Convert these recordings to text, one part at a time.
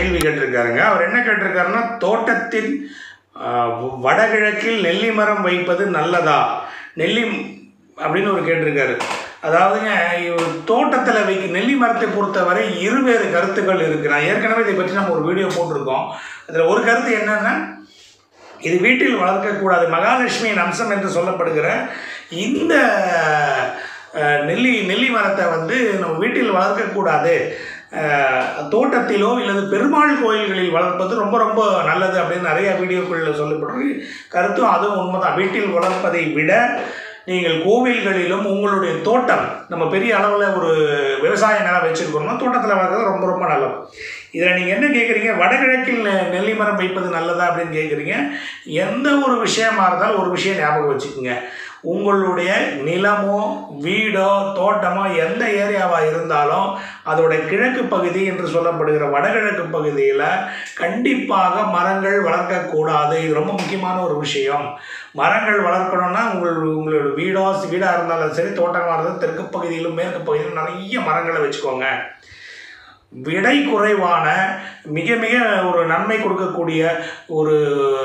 கேள்வி கேட்டிருக்காருங்க அவர் என்ன கேட்டிருக்காருன்னா தோட்டத்தில் ஆஹ், வடகிழக்கில் நெல்லி மரம் வைப்பது நல்லதா நெல்லி அப்படின்னு ஒரு கேட்டிருக்காரு அதாவதுங்க இவர் தோட்டத்தில் வைக்க நெல்லி மரத்தை பொறுத்தவரை இருவேறு கருத்துக்கள் இருக்குது நான் ஏற்கனவே இதை பற்றி நம்ம ஒரு வீடியோ போட்டிருக்கோம் அதில் ஒரு கருத்து என்னன்னா இது வீட்டில் வளர்க்கக்கூடாது மகாலட்சுமியின் அம்சம் என்று சொல்லப்படுகிற இந்த அஹ், நெல்லி நெல்லி மரத்தை வந்து நம்ம வீட்டில் வளர்க்கக்கூடாது அஹ், தோட்டத்திலோ இல்லது பெருமாள் கோயில்களில் வளர்ப்பது ரொம்ப ரொம்ப நல்லது அப்படின்னு நிறைய வீடியோக்களில் சொல்லப்பட்டிருக்கு கருத்தும் அதுவும் உண்மைதான் வீட்டில் வளர்ப்பதை விட நீங்கள் கோவில்களிலும் உங்களுடைய தோட்டம் நம்ம பெரிய அளவில் ஒரு விவசாய நிலம் வச்சுருக்கோம்னா தோட்டத்தில் வளர்க்குறது ரொம்ப ரொம்ப நல்லது இதில் நீங்கள் என்ன கேட்குறீங்க வடகிழக்கில் நெ- நெல்லி மரம் வைப்பது நல்லதா அப்படின்னு கேட்குறீங்க எந்த ஒரு விஷயமா இருந்தாலும் ஒரு விஷயம் ஞாபகம் வச்சுக்கோங்க உங்களுடைய நிலமோ வீடோ தோட்டமோ எந்த ஏரியாவாக இருந்தாலும் அதோட கிழக்கு பகுதி என்று சொல்லப்படுகிற வடகிழக்கு பகுதியில் கண்டிப்பாக மரங்கள் வளர்க்கக்கூடாது இது ரொம்ப முக்கியமான ஒரு விஷயம் மரங்கள் வளர்க்கணும்னா உங்கள் உங்களோட வீடோ வீடாக இருந்தாலும் சரி தோட்டமாக இருந்தாலும் தெற்கு பகுதியிலும் மேற்கு பகுதியிலும் நிறைய மரங்களை வச்சுக்கோங்க விடை குறைவான மிக மிக ஒரு நன்மை கொடுக்கக்கூடிய ஒரு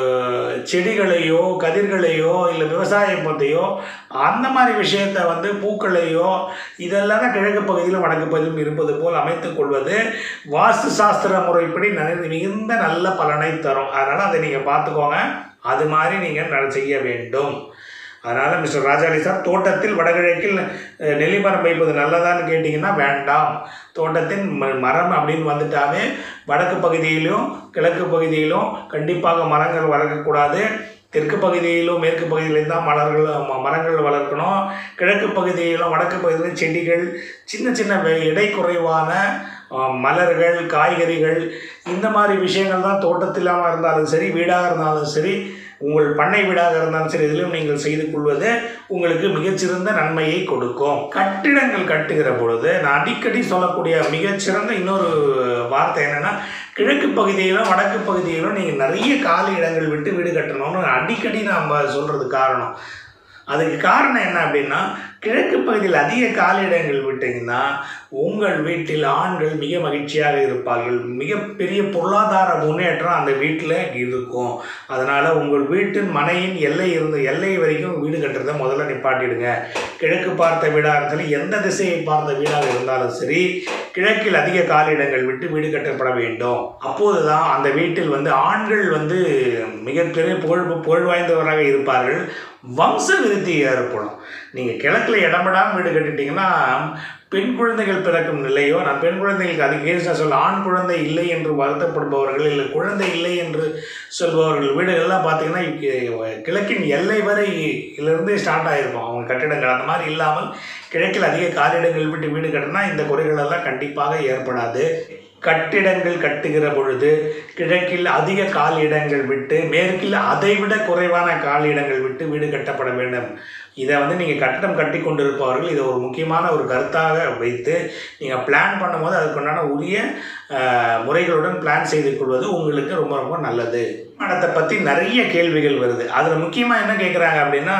செடிகளையோ கதிர்களையோ இல்லை விவசாயத்தையோ அந்த மாதிரி விஷயத்தை வந்து பூக்களையோ இதெல்லாம் தான் கிழக்கு பகுதியிலும் வடக்கு பகுதியிலும் இருப்பது போல் அமைத்துக் கொள்வது வாஸ்து சாஸ்திர முறைப்படி நன்மை- மிகுந்த நல்ல பலனை தரும் அதனால் அதை நீங்கள் பார்த்துக்கோங்க அது மாதிரி நீங்கள் செய்ய வேண்டும் அதனால் மிஸ்டர் ராஜாலி சார் தோட்டத்தில் வடகிழக்கில் அஹ், நெல்லி மரம் வைப்பது நல்லதான்னு கேட்டிங்கன்னா வேண்டாம் தோட்டத்தின் ம- மரம் அப்படின்னு வந்துட்டாவே வடக்கு பகுதியிலும் கிழக்கு பகுதியிலும் கண்டிப்பாக மரங்கள் வளர்க்கக்கூடாது தெற்கு பகுதியிலும் மேற்கு பகுதியிலும் தான் மலர்கள் ம- மரங்கள் வளர்க்கணும் கிழக்கு பகுதியிலும் வடக்கு பகுதியிலும் செடிகள் சின்ன சின்ன வெ- எடை குறைவான அஹ், மலர்கள் காய்கறிகள் இந்த மாதிரி விஷயங்கள் தான் தோட்டத்திலாக இருந்தாலும் சரி வீடாக இருந்தாலும் சரி உங்கள் பண்ணை வீடாக இருந்தாலும் சரி இதிலும் நீங்கள் செய்து கொள்வது உங்களுக்கு மிகச்சிறந்த நன்மையை கொடுக்கும் கட்டிடங்கள் கட்டுகிற பொழுது நான் அடிக்கடி சொல்லக்கூடிய மிகச்சிறந்த இன்னொரு வார்த்தை என்னன்னா கிழக்கு பகுதியிலும் வடக்கு பகுதியிலும் நீங்கள் நிறைய காலி இடங்கள் விட்டு வீடு கட்டணும்னு அடிக்கடி நாம் சொல்கிறது காரணம் அதுக்கு காரணம் என்ன அப்படின்னா கிழக்கு பகுதியில் அதிக காலியிடங்கள் விட்டீங்கன்னா உங்கள் வீட்டில் ஆண்கள் மிக மகிழ்ச்சியாக இருப்பார்கள் மிகப்பெரிய பொருளாதார முன்னேற்றம் அந்த வீட்டில் இருக்கும் அதனால் உங்கள் வீட்டின் மனையின் எல்லை இருந்த எல்லை வரைக்கும் வீடு கட்டுறதை முதல்ல நிப்பாட்டிடுங்க கிழக்கு பார்த்த வீடாக இருந்தாலும் எந்த திசையை பார்த்த வீடாக இருந்தாலும் சரி கிழக்கில் அதிக காலியிடங்கள் விட்டு வீடு கட்டப்பட வேண்டும் அப்போது தான் அந்த வீட்டில் வந்து ஆண்கள் வந்து மிகப்பெரிய புகழ் புகழ் வாய்ந்தவராக இருப்பார்கள் வம்ச விருத்தி ஏற்படும் நீங்கள் கிழக்கில் இடமிடாமல் வீடு கட்டிட்டீங்கன்னா பெண் குழந்தைகள் பிறக்கும் நிலையோ நான் பெண் குழந்தைகளுக்கு அது கேஸ் நான் சொல்ல ஆண் குழந்தை இல்லை என்று வருத்தப்படுபவர்கள் இல்லை குழந்தை இல்லை என்று சொல்பவர்கள் வீடுகள்லாம் பார்த்தீங்கன்னா கி- கிழக்கின் எல்லை வரை இலிருந்தே ஸ்டார்ட் ஆகிருக்கும் அவங்க கட்டிடங்கள் அந்த மாதிரி இல்லாமல் கிழக்கில் அதிக காலிடங்கள் விட்டு வீடு கட்டினா இந்த குறைகள் எல்லாம் கண்டிப்பாக ஏற்படாது கட்டிடங்கள் கட்டுகிற பொழுது கிழக்கில் அதிக கால் இடங்கள் விட்டு மேற்கில் அதைவிட குறைவான கால் இடங்கள் விட்டு வீடு கட்டப்பட வேண்டும் இதை வந்து நீங்கள் கட்டடம் கட்டி கொண்டிருப்பவர்கள் இதை ஒரு முக்கியமான ஒரு கருத்தாக வைத்து நீங்கள் பிளான் பண்ணும்போது அதுக்குண்டான உரிய அஹ், முறைகளுடன் பிளான் செய்து கொள்வது உங்களுக்கு ரொம்ப ரொம்ப நல்லது மடத்தை பற்றி நிறைய கேள்விகள் வருது அதில் முக்கியமாக என்ன கேட்குறாங்க அப்படின்னா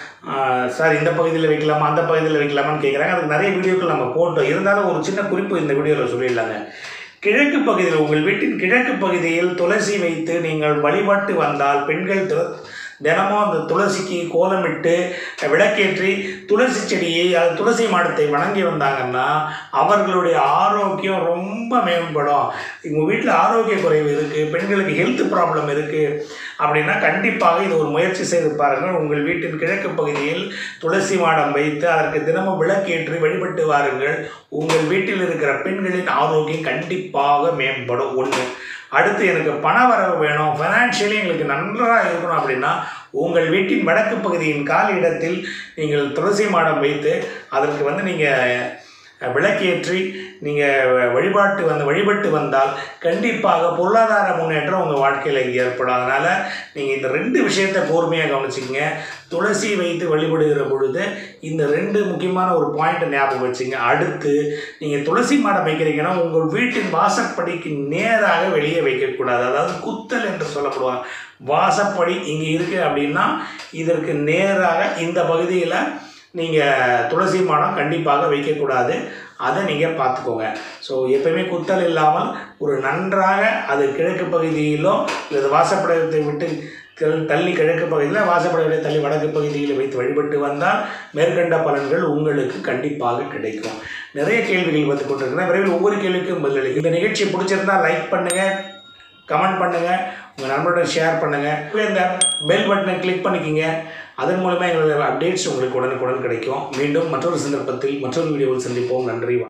ஆஹ் சார் இந்த பகுதியில் வைக்கலாமா அந்த பகுதியில் வைக்கலாமான்னு கேட்குறாங்க அதுக்கு நிறைய வீடியோக்கள் நம்ம போட்டோம் இருந்தாலும் ஒரு சின்ன குறிப்பு இந்த வீடியோவில் சொல்லிடலாங்க கிழக்கு பகுதியில் உங்கள் வீட்டின் கிழக்கு பகுதியில் துளசி வைத்து நீங்கள் வழிபட்டு வந்தால் பெண்கள் து- தினமும் அந்த துளசிக்கு கோலமிட்டு விளக்கேற்றி துளசி செடியை அது துளசி மாடத்தை வணங்கி வந்தாங்கன்னா அவர்களுடைய ஆரோக்கியம் ரொம்ப மேம்படும் உங்கள் வீட்டில் ஆரோக்கிய குறைவு இருக்குது பெண்களுக்கு ஹெல்த் ப்ராப்ளம் இருக்குது அப்படின்னா கண்டிப்பாக இது ஒரு முயற்சி செய்து பாருங்கள் உங்கள் வீட்டின் கிழக்கு பகுதியில் துளசி மாடம் வைத்து அதற்கு தினமும் விளக்கேற்றி வழிபட்டு வாருங்கள் உங்கள் வீட்டில் இருக்கிற பெண்களின் ஆரோக்கியம் கண்டிப்பாக மேம்படும் ஒன்று அடுத்து எனக்கு பண வரவு வேணும் ஃபைனான்ஷியலி எங்களுக்கு நன்றாக இருக்கணும் அப்படின்னா உங்கள் வீட்டின் வடக்கு பகுதியின் கால் இடத்தில் நீங்கள் துளசி மாடம் வைத்து அதற்கு வந்து நீங்கள் விளக்கேற்றி நீங்கள் வழிபாட்டு வந்து வழிபட்டு வந்தால் கண்டிப்பாக பொருளாதார முன்னேற்றம் உங்கள் வாழ்க்கையில் ஏற்படும் அதனால் நீங்கள் இந்த ரெண்டு விஷயத்தை கூர்மையாக கவனிச்சிக்கங்க துளசி வைத்து வழிபடுகிற பொழுது இந்த ரெண்டு முக்கியமான ஒரு பாயிண்ட்டை ஞாபகம் வச்சுங்க அடுத்து நீங்கள் துளசி மாடம் வைக்கிறீங்கன்னா உங்கள் வீட்டின் வாசப்படிக்கு நேராக வெளியே வைக்கக்கூடாது அதாவது குத்தல் என்று சொல்லப்படுவாங்க வாசப்படி இங்கே இருக்குது அப்படின்னா இதற்கு நேராக இந்த பகுதியில் நீங்கள் துளசி மாடம் கண்டிப்பாக வைக்கக்கூடாது அதை நீங்கள் பார்த்துக்கோங்க ஸோ எப்பயுமே குத்தல் இல்லாமல் ஒரு நன்றாக அது கிழக்கு பகுதியிலோ அல்லது வாசப்படத்தை விட்டு கிழ- தள்ளி கிழக்கு பகுதியில் வாசப்படத்தை தள்ளி வடக்கு பகுதியில் வைத்து வழிபட்டு வந்தால் மேற்கண்ட பலன்கள் உங்களுக்கு கண்டிப்பாக கிடைக்கும் நிறைய கேள்விகள் வந்து கொண்டிருக்கிறேன் விரைவில் ஒவ்வொரு கேள்விக்கும் பதிலளிக்கும் இந்த நிகழ்ச்சி பிடிச்சிருந்தா லைக் பண்ணுங்கள் கமெண்ட் பண்ணுங்கள் உங்கள் நண்பருடன் ஷேர் பண்ணுங்கள் இந்த பெல் பட்டனை கிளிக் பண்ணிக்கிங்க அதன் மூலமாக எங்களுடைய அப்டேட்ஸ் உங்களுக்கு உடனுக்குடன் கிடைக்கும் மீண்டும் மற்றொரு சந்தர்ப்பத்தில் மற்றொரு வீடியோவில் சந்திப்போம் நன்றி